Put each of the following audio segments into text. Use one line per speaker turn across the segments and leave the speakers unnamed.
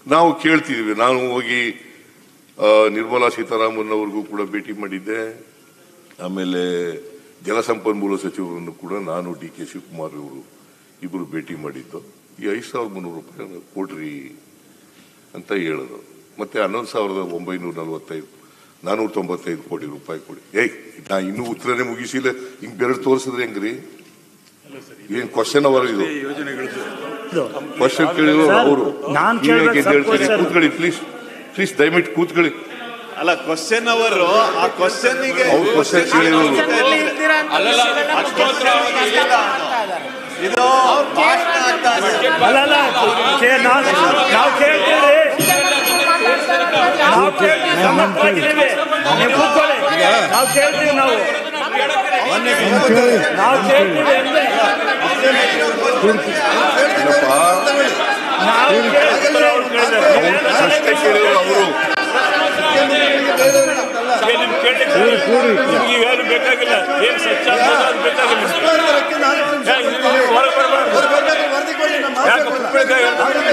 ನಾವು ಕೇಳ್ತಿದ್ವಿ ನಾನು ಹೋಗಿ ಆ, ನಿರ್ಮಲಾ ಸೀತಾರಾಮನ್ ಅವ್ರಿಗೂ ಕೂಡ ಭೇಟಿ ಮಾಡಿದ್ದೆ ಆಮೇಲೆ ಜಲಸಂಪನ್ಮೂಲ ಸಚಿವರನ್ನು ಕೂಡ ನಾನು ಡಿ ಕೆ ಶಿವಕುಮಾರ್ ಅವರು ಇಬ್ಬರು ಭೇಟಿ ಮಾಡಿದ್ದು ಈ ಐದು ಸಾವಿರದ ಮುನ್ನೂರು ರೂಪಾಯಿ ಕೊಡ್ರಿ ಅಂತ ಹೇಳಿದ್ರು ಮತ್ತೆ ಹನ್ನೊಂದು ಸಾವಿರದ ಒಂಬೈನೂರ ನಲವತ್ತೈದು ನಾನೂರ ತೊಂಬತ್ತೈದು ಕೋಟಿ ರೂಪಾಯಿ ಕೊಡಿ ಏಯ್ ನಾ ಇನ್ನೂ ಉತ್ತರನೇ ಮುಗಿಸಿಲ್ಲ ಹಿಂಗ್ ಬೆರಡು ತೋರಿಸಿದ್ರೆ ಹೆಂಗ್ರಿ ಏನ್ ಕ್ವಶನ್ ಅವರ್ ಇದು ಕ್ವಶನ್ ಕೇಳಿದ್ರು ಅವರು
ನಾನ್
ನೀವ್
ಕೇಳ್ಬೇಕು
ಯಾಕೆ
sub
ಹೇಳ್ತೀರಿ?
question.
ಕೂತ್ಕೊಳ್ಳಿ ಪ್ಲೀಸ್ ಪ್ಲೀಸ್ ದಯವಿಟ್ಟು ಕೂತ್ಕೊಳ್ಳಿ
ಅಲ್ಲ ಕ್ವಶನ್ ಅವರು ಆ ಕ್ವಶನ್ ಗೆ
ಅವ್ರು ಕ್ವಶನ್ ಕೇಳಿದ್ರು
ಇದು ಭಾಷಣ ಅಂತ
ಅಲ್ಲಲ್ಲ ಕೇ- ನಾವ್- ನಾವು ಕೇಳ್ತೀವಿ ನಾವು ಕೇಳ್ತೀವಿ ಸಮರ್ಥವಾಗಿದ್ದೀವಿ ನೀವು ಕೂತ್ಕೊಳ್ಳಿ ನಾವು ಕೇಳ್ತೀವಿ ನಾವು ನಾವು ಕೇಳ್ತೀವಿ ಅಂದ್ರೆ
ಇಲ್ಲಪ್ಪ,
ನಾವು ಕೇಳ್ತೀವಿ ಅವ್ರು ಕೇಳಿದ್ದಾರೆ.
ಪ್ರಶ್ನೆ ಕೇಳಿದ್ರು ಅವರು
ನಿಮ್ಗೆ ಏನು ಬೇಕಾಗಿಲ್ಲ ಏನು ಸಚ್ಚ ಅನ್ನೋದು ಅದು ಬೇಕಾಗಿಲ್ಲ ಹೊರಗೆ ಬರಬಾರ್ದು ಯಾಕೆ ಕುತ್ಕೊಳ್ತಾ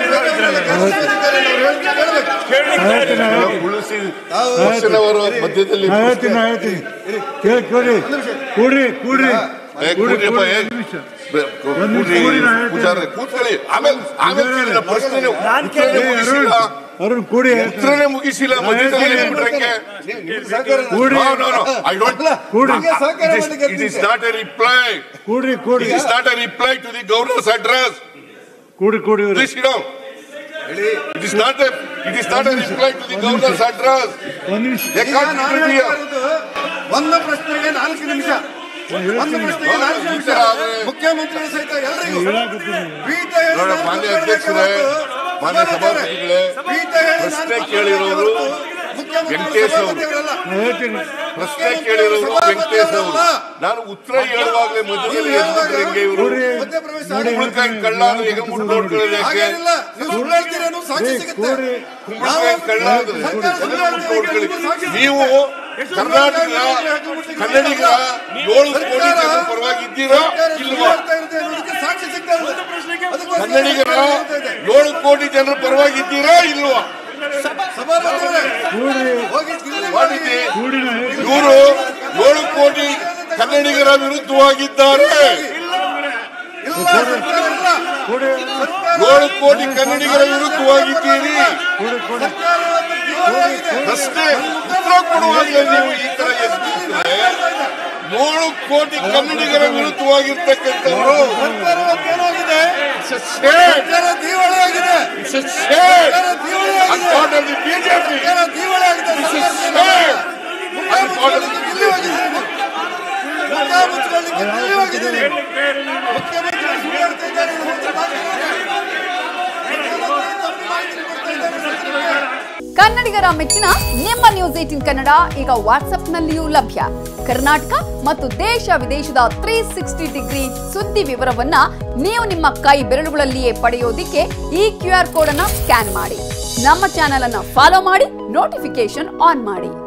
ಉಳಿಸಿ ಕ್ವಶನ್ ಅವರು ಮಧ್ಯದಲ್ಲಿ
ನಾ ಹೇಳ್ತೀನಿ ನಾ ಹೇಳ್ತೀನಿ ಕೇಳಿ ಕೇಳಿ ಕೂಡ್ರಿ ಕೂಡ್ರಿ
ಏ, ಕೂಡ್ರಿಯಪ್ಪ, ಏ. ಬೆ- ಕೂಡ್ರಿ, ಪೂಜಾರಿ, ಕೂತ್ಕೊಳ್ಳಿ ಆಮೇಲೆ ಆಮೇಲೆ ಕೇಳಿದ ಪ್ರಶ್ನೆನೇ
ನಾನ್
ಉತ್ತರನೇ
ಕೇಳಿದೆ,
ಮುಗಿಸಿಲ್ಲ
ಅರುಣ್ ಕೂಡಿ
ಉತ್ತರನೇ ಮುಗಿಸಿಲ್ಲ ಮಧ್ಯದಲ್ಲಿ ಹೇಳ್ಬಿಟ್ರಂಗೆ.
ಕೂಡಿ
No, no, no, I don't.
ಕೂಡಿ
It is, it is not a reply.
ಕೂಡ್ರಿ ಕೂಡಿ
It is not a reply to the governor's address.
ಕೂಡಿ ಕೂಡಿ ಇವ್ರೆ.
Please sit down. It is not a, it is not a reply to the governor's address.
ಒಂದ್ ನಿಮಿಷ
They can't interfere.
ಒಂದು ಪ್ರಶ್ನೆಗೆ ನಾಲ್ಕು ನಿಮಿಷ ಒಂದು ಪ್ರಶ್ನೆಗೆ ನಾಲ್ಕು ನಿಮಿಷ ಮುಖ್ಯಮಂತ್ರಿ ಸಹಿತ ಎಲ್ಲರಿಗೂ
ಹೇಳಾಕತ್ತೀನಿ.
ಪೀಠ ಹೇಳಿ
ನೋಡ,
ನಾನು
ಮಾನ್ಯ
ಕೂತ್ಕೊಳ್ಬೇಕು
ಅಧ್ಯಕ್ಷರೇ,
ಹೊರತು
ಮಾನ್ಯ
ಸುಮಾರು
ಸಭಾಪತಿಗಳೇ,
ಪೀಠ ಹೇಳಿ ನಾನು
ಪ್ರಶ್ನೆ
ಕೂತ್ಕೊಳ್ಬೇಕು
ಕೇಳಿರೋರು
ಹೊರತು ಮುಖ್ಯಮಂತ್ರಿ
ವೆಂಕಟೇಶ್ ಅವರು.
ಸಭಾಪತಿಯವರಲ್ಲ.
ನಾ ಹೇಳ್ತೀನಿ
ಪ್ರಶ್ನೆ ಕೇಳಿರೋರು ವೆಂಕಟೇಶ್ ಅವರು ನಾನು ಉತ್ತರ ಹೇಳುವಾಗಲೇ ಮಧ್ಯದಲ್ಲಿ ಎದ್ಬಿಟ್ರೆ ಹೆಂಗೆ ಇವರು
ಕೂಡ್ರಿ
ಮಧ್ಯಪ್ರವೇಶ
ನೋಡಿ
ಕುಂಬಳಕಾಯಿ ಕಳ್ಳ ಅಂದ್ರೆ ಈಗ ಮುಟ್ಟು ನೋಡ್ಕೊಳ್ಳೋದು ಯಾಕೆ
ಹಾಗೇನಿಲ್ಲ ನೀವು ಸುಳ್ಳು ಹೇಳ್ತೀರಿ ಅನ್ನೋ ಸಾಕ್ಷಿ
ಏ,
ಸಿಗುತ್ತೆ
ಕೂಡ್ರಿ
ಕುಂಬಳಕಾಯಿ ಕಳ್ಳ ಅಂದ್ರೆ
ಸರ್ಕಾರ ಸುಳ್ಳು
ಮುಟ್ಟು
ಹೇಳ್ತೀರಿ
ನೋಡ್ಕೊಳ್ಳಿ
ಅನ್ನೋ ಸಾಕ್ಷಿ
ನೀವು ಕರ್ನಾಟಕ ಕನ್ನಡಿಗರ ಏಳು ಕೋಟಿ ಜನ ಪರವಾಗಿ ಇದ್ದೀರಾ ಇಲ್ವಾ
ಸಾಕ್ಷಿ ಸಿಗ್ತಾ ಇದೆ ಅದಕ್ಕೋಸ್ಕರ
ಕನ್ನಡಿಗರ
ಹೇಳ್ತಾ ಇದೆ.
ಏಳು ಕೋಟಿ ಜನರ ಪರವಾಗಿ ಇದ್ದೀರಾ ಇಲ್ವಾ
ಸಭಾಪತಿಯವರೇ,
ಕೂಡ್ರಿ
ಹೋಗಿ ಇಲ್ಲಿ
ಮಾಡಿದ್ದೆ
ಕೂಡಿ ನಾ ಹೇಳ್ತೀನಿ
ಇವರು ಏಳು ಕೋಟಿ ಕನ್ನಡಿಗರ ವಿರುದ್ಧವಾಗಿದ್ದಾರೆ
ಇಲ್ಲ ಸರ್ಕಾರ ಇಲ್ಲ
ಕೂಡಿ
ಏಳು ಕೋಟಿ ಕನ್ನಡಿಗರ ವಿರುದ್ಧವಾಗಿದ್ದೀರಿ
ಕೂಡಿ ಕೂಡಿ
ಸರ್ಕಾರವನ್ನು ದಿವಾಳಿಯಾಗಿದೆ.
ಪ್ರಶ್ನೆ ಉತ್ತರ ಕೊಡುವಾಗ ನೀವು ಈ ತರ ಎದ್ಬಿಟ್ರೆ ಏಳು ಕೋಟಿ ಕನ್ನಡಿಗರ ವಿರುದ್ಧವಾಗಿರ್ತಕ್ಕಂಥವರು
ಸರ್ಕಾರವನ್ನು ಏನಾಗಿದೆ
It's a shame.
ಸರ್ಕಾರ ದಿವಾಳಿಯಾಗಿದೆ
It's a shame.
ಸರ್ಕಾರ ದಿವಾಳಿಯಾಗಿದೆ
On part of the BJP.
ಸರ್ಕಾರ ದಿವಾಳಿಯಾಗಿದೆ
It's a
ಸರ್ಕಾರ
shame.
ಮುಖ ಮುಚ್ಕೊಳ್ಳಿಕ್ಕೆ ಇಲ್ಲಿ ಹೋಗಿದ್ದೀರಿ ಮುಖ ಮುಚ್ಕೊಳ್ಳಿಕ್ಕೆ ಇಲ್ಲಿ ಹೋಗಿದ್ದೀರಿ ಮುಖ್ಯಮಂತ್ರಿ ಸುಳ್ಳು ಹೇಳ್ತಾ ಇದ್ದಾರೆ ಇದು ಒಂದು ಮಾತು. ಮುಖ್ಯಮಂತ್ರಿ ತಪ್ಪು ಮಾಹಿತಿ ಕೊಡ್ತಾ ಇದ್ದಾರೆ ಸರ್ಕಾರಕ್ಕೆ.
ಕನ್ನಡಿಗರ ಮೆಚ್ಚಿನ ನಿಮ್ಮ ನ್ಯೂಸ್ ಏಟಿನ್ ಕನ್ನಡ ಈಗ ವಾಟ್ಸ್ಆಪ್ನಲ್ಲಿಯೂ ಲಭ್ಯ ಕರ್ನಾಟಕ ಮತ್ತು ದೇಶ ವಿದೇಶದ ತ್ರೀ ಸಿಕ್ಸ್ಟಿ ಡಿಗ್ರಿ ಸುದ್ದಿ ವಿವರವನ್ನ ನೀವು ನಿಮ್ಮ ಕೈ ಬೆರಳುಗಳಲ್ಲಿಯೇ ಪಡೆಯೋದಿಕ್ಕೆ ಈ ಕ್ಯೂ ಆರ್ ಕೋಡ್ ಅನ್ನ ಸ್ಕ್ಯಾನ್ ಮಾಡಿ ನಮ್ಮ ಚಾನೆಲ್ ಅನ್ನ ಫಾಲೋ ಮಾಡಿ ನೋಟಿಫಿಕೇಶನ್ ಆನ್ ಮಾಡಿ